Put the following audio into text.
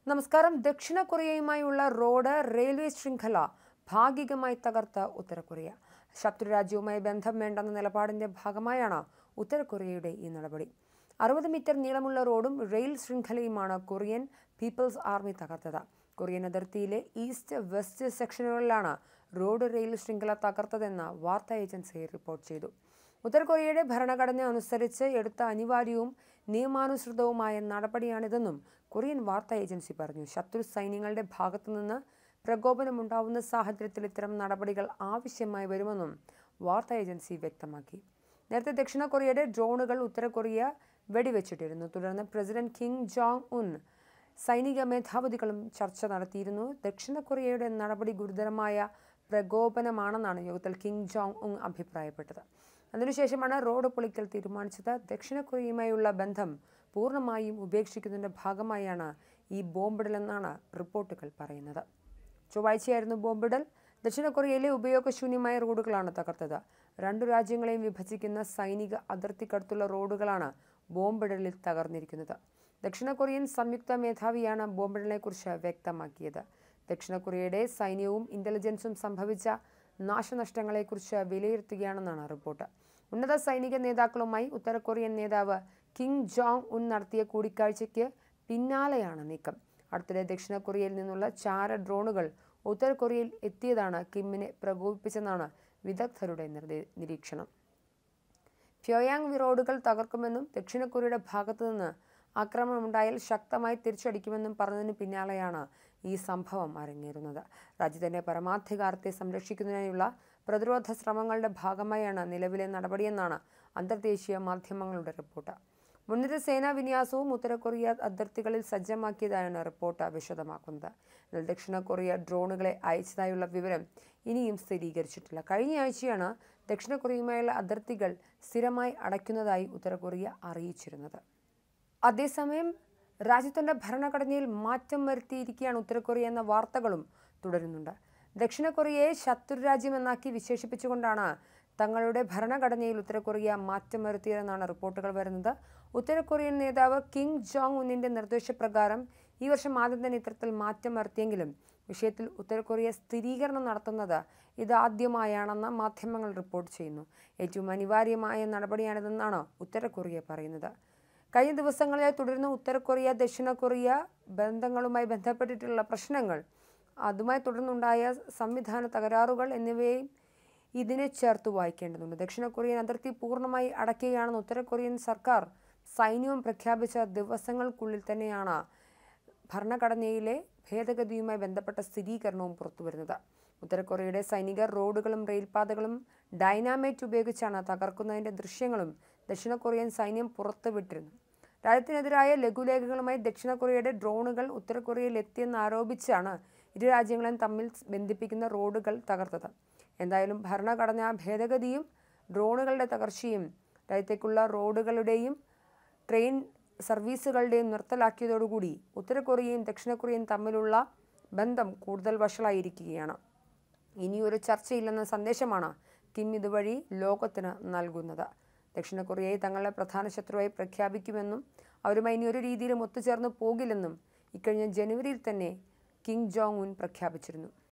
നമസ്കാരം ദക്ഷിണ കൊറിയയുമായുള്ള road railway ശൃംഖല ഭാഗികമായി തകർത്ത ഉത്തര കൊറിയ ശത്രു രാജ്യവുമായി ബന്ധം വേണ്ടെന്ന നിലപാടിന്റെ ഭാഗമായാണ് ഉത്തര കൊറിയയുടെ ഈ നടപടി അറുപത് മീറ്റർ നീളമുള്ള റോഡും റെയിൽ ശൃംഖലയുമാണ് കൊറിയൻ പീപ്പിൾസ് ആർമി തകർത്തത് കൊറിയൻ അതിർത്തിയിലെ ഈസ്റ്റ് വെസ്റ്റ് സെക്ഷനുകളിലാണ് റോഡ് റെയിൽ ശൃംഖല തകർത്തതെന്ന് വാർത്താ ഏജൻസി റിപ്പോർട്ട് ചെയ്തു ഉത്തര കൊറിയയുടെ ഭരണഘടന അനുസരിച്ച് എടുത്ത അനിവാര്യവും നിയമാനുസൃതവുമായ നടപടിയാണിതെന്നും കൊറിയൻ വാർത്താ ഏജൻസി പറഞ്ഞു ശത്രു സൈന്യങ്ങളുടെ ഭാഗത്തുനിന്ന് പ്രകോപനമുണ്ടാവുന്ന സാഹചര്യത്തിൽ ഇത്തരം നടപടികൾ ആവശ്യമായി വരുമെന്നും വാർത്താ ഏജൻസി വ്യക്തമാക്കി നേരത്തെ ദക്ഷിണ കൊറിയയുടെ ഡ്രോണുകൾ ഉത്തര കൊറിയ വെടിവെച്ചിട്ടിരുന്നു തുടർന്ന് പ്രസിഡന്റ് കിം ജോങ് ഉൻ സൈനിക മേധാവികളും ചർച്ച നടത്തിയിരുന്നു ദക്ഷിണ കൊറിയയുടെ നടപടി ഗുരുതരമായ പ്രകോപനമാണെന്നാണ് യോഗത്തിൽ കിം ജോങ് ഉങ് അഭിപ്രായപ്പെട്ടത് അതിനുശേഷമാണ് റോഡ് പൊളിക്കൽ തീരുമാനിച്ചത് ദക്ഷിണ കൊറിയയുമായുള്ള ബന്ധം പൂർണ്ണമായും ഉപേക്ഷിക്കുന്നതിന്റെ ഭാഗമായാണ് ഈ ബോംബിടലെന്നാണ് റിപ്പോർട്ടുകൾ പറയുന്നത് ചൊവ്വാഴ്ചയായിരുന്നു ബോംബിടൽ ദക്ഷിണ കൊറിയയിലെ ഉപയോഗശൂന്യമായ റോഡുകളാണ് തകർത്തത് രണ്ടു രാജ്യങ്ങളെയും വിഭജിക്കുന്ന സൈനിക അതിർത്തിക്കടുത്തുള്ള റോഡുകളാണ് ബോംബിടലിൽ തകർന്നിരിക്കുന്നത് ദക്ഷിണ കൊറിയൻ സംയുക്ത മേധാവിയാണ് ബോംബിടലിനെക്കുറിച്ച് വ്യക്തമാക്കിയത് ദക്ഷിണ കൊറിയയുടെ സൈന്യവും ഇന്റലിജൻസും സംഭവിച്ച നാശനഷ്ടങ്ങളെക്കുറിച്ച് വിലയിരുത്തുകയാണെന്നാണ് റിപ്പോർട്ട് ഉന്നത സൈനിക നേതാക്കളുമായി ഉത്തര കൊറിയൻ നേതാവ് കിം ജോങ് ഉൻ നടത്തിയ കൂടിക്കാഴ്ചയ്ക്ക് പിന്നാലെയാണ് നീക്കം അടുത്തിടെ ദക്ഷിണ കൊറിയയിൽ നിന്നുള്ള ചാര ഡ്രോണുകൾ ഉത്തര കൊറിയയിൽ എത്തിയതാണ് കിമ്മിനെ പ്രകോപിപ്പിച്ചെന്നാണ് വിദഗ്ധരുടെ നിർദ്ദേ നിരീക്ഷണം പ്യോയാങ് റോഡുകൾ തകർക്കുമെന്നും ദക്ഷിണ കൊറിയയുടെ ഭാഗത്തു നിന്ന് ആക്രമണമുണ്ടായാൽ ശക്തമായി തിരിച്ചടിക്കുമെന്നും പറഞ്ഞതിന് പിന്നാലെയാണ് ഈ സംഭവം അരങ്ങേറുന്നത് രാജ്യത്തിന്റെ പരമാധികാരത്തെ സംരക്ഷിക്കുന്നതിനുള്ള പ്രതിരോധ ശ്രമങ്ങളുടെ ഭാഗമായാണ് നിലവിലെ നടപടിയെന്നാണ് അന്തർദേശീയ മാധ്യമങ്ങളുടെ റിപ്പോർട്ട് മുൻനിര സേനാ വിന്യാസവും ഉത്തര കൊറിയ അതിർത്തികളിൽ സജ്ജമാക്കിയതായാണ് റിപ്പോർട്ട് വിശദമാക്കുന്നത് എന്നാൽ ദക്ഷിണ കൊറിയ ഡ്രോണുകളെ അയച്ചതായുള്ള വിവരം ഇനിയും സ്ഥിരീകരിച്ചിട്ടില്ല കഴിഞ്ഞ ആഴ്ചയാണ് ദക്ഷിണ കൊറിയയുമായുള്ള അതിർത്തികൾ സ്ഥിരമായി അടയ്ക്കുന്നതായി ഉത്തര കൊറിയ അറിയിച്ചിരുന്നത് അതേസമയം രാജ്യത്തിന്റെ ഭരണഘടനയിൽ മാറ്റം വരുത്തിയിരിക്കുകയാണ് ഉത്തര കൊറിയ എന്ന വാർത്തകളും തുടരുന്നുണ്ട് ദക്ഷിണ കൊറിയയെ ശത്രുരാജ്യമെന്നാക്കി വിശേഷിപ്പിച്ചുകൊണ്ടാണ് തങ്ങളുടെ ഭരണഘടനയിൽ ഉത്തര കൊറിയ മാറ്റം വരുത്തിയതെന്നാണ് റിപ്പോർട്ടുകൾ വരുന്നത് ഉത്തര കൊറിയൻ നേതാവ് കിം ജോങ് ഉന്നിന്റെ നിർദ്ദേശപ്രകാരം ഈ വർഷം ആദ്യം തന്നെ ഇത്തരത്തിൽ മാറ്റം വരുത്തിയെങ്കിലും വിഷയത്തിൽ ഉത്തര കൊറിയ സ്ഥിരീകരണം നടത്തുന്നത് ഇതാദ്യമായാണെന്ന് മാധ്യമങ്ങൾ റിപ്പോർട്ട് ചെയ്യുന്നു ഏറ്റവും അനിവാര്യമായ നടപടിയാണിതെന്നാണ് ഉത്തര കൊറിയ പറയുന്നത് കഴിഞ്ഞ ദിവസങ്ങളിലായി തുടരുന്ന ഉത്തര കൊറിയ ദക്ഷിണ കൊറിയ ബന്ധങ്ങളുമായി ബന്ധപ്പെട്ടിട്ടുള്ള പ്രശ്നങ്ങൾ അതുമായി തുടർന്നുണ്ടായ സംവിധാന തകരാറുകൾ എന്നിവയും ഇതിനെ ചേർത്ത് വായിക്കേണ്ടതുണ്ട് ദക്ഷിണ കൊറിയൻ അതിർത്തി പൂർണ്ണമായി അടയ്ക്കുകയാണെന്ന് ഉത്തര കൊറിയൻ സർക്കാർ സൈന്യവും പ്രഖ്യാപിച്ച ദിവസങ്ങൾക്കുള്ളിൽ തന്നെയാണ് ഭരണഘടനയിലെ ഭേദഗതിയുമായി ബന്ധപ്പെട്ട സ്ഥിരീകരണവും പുറത്തുവരുന്നത് ഉത്തര കൊറിയയുടെ സൈനികർ റോഡുകളും റെയിൽപാതകളും ഡൈനാമൈറ്റ് ഉപയോഗിച്ചാണ് തകർക്കുന്നതിന്റെ ദൃശ്യങ്ങളും ദക്ഷിണ കൊറിയൻ സൈന്യം പുറത്തുവിട്ടിരുന്നു രാജ്യത്തിനെതിരായ ലഘുലേഖകളുമായി ദക്ഷിണ കൊറിയയുടെ ഡ്രോണുകൾ ഉത്തര കൊറിയയിൽ എത്തിയെന്ന് ആരോപിച്ചാണ് ഇരു രാജ്യങ്ങളെയും തമ്മിൽ ബന്ധിപ്പിക്കുന്ന റോഡുകൾ തകർത്തത് എന്തായാലും ഭരണഘടനാ ഭേദഗതിയും ഡ്രോണുകളുടെ തകർച്ചയും രാജ്യത്തേക്കുള്ള റോഡുകളുടെയും ട്രെയിൻ സർവീസുകളുടെയും നിർത്തലാക്കിയതോടുകൂടി ഉത്തര കൊറിയയും ദക്ഷിണ കൊറിയയും തമ്മിലുള്ള ബന്ധം കൂടുതൽ വഷളായിരിക്കുകയാണ് ഇനിയൊരു ചർച്ചയില്ലെന്ന സന്ദേശമാണ് കിം ഇതുവഴി ലോകത്തിന് നൽകുന്നത് ദക്ഷിണ കൊറിയയെ തങ്ങളുടെ പ്രധാന ശത്രുവായി പ്രഖ്യാപിക്കുമെന്നും അവരുമായി ഇനി ഒരു രീതിയിലും ഒത്തുചേർന്ന് പോകില്ലെന്നും ഇക്കഴിഞ്ഞ ജനുവരിയിൽ തന്നെ കിം ജോങ് ഉൻ പ്രഖ്യാപിച്ചിരുന്നു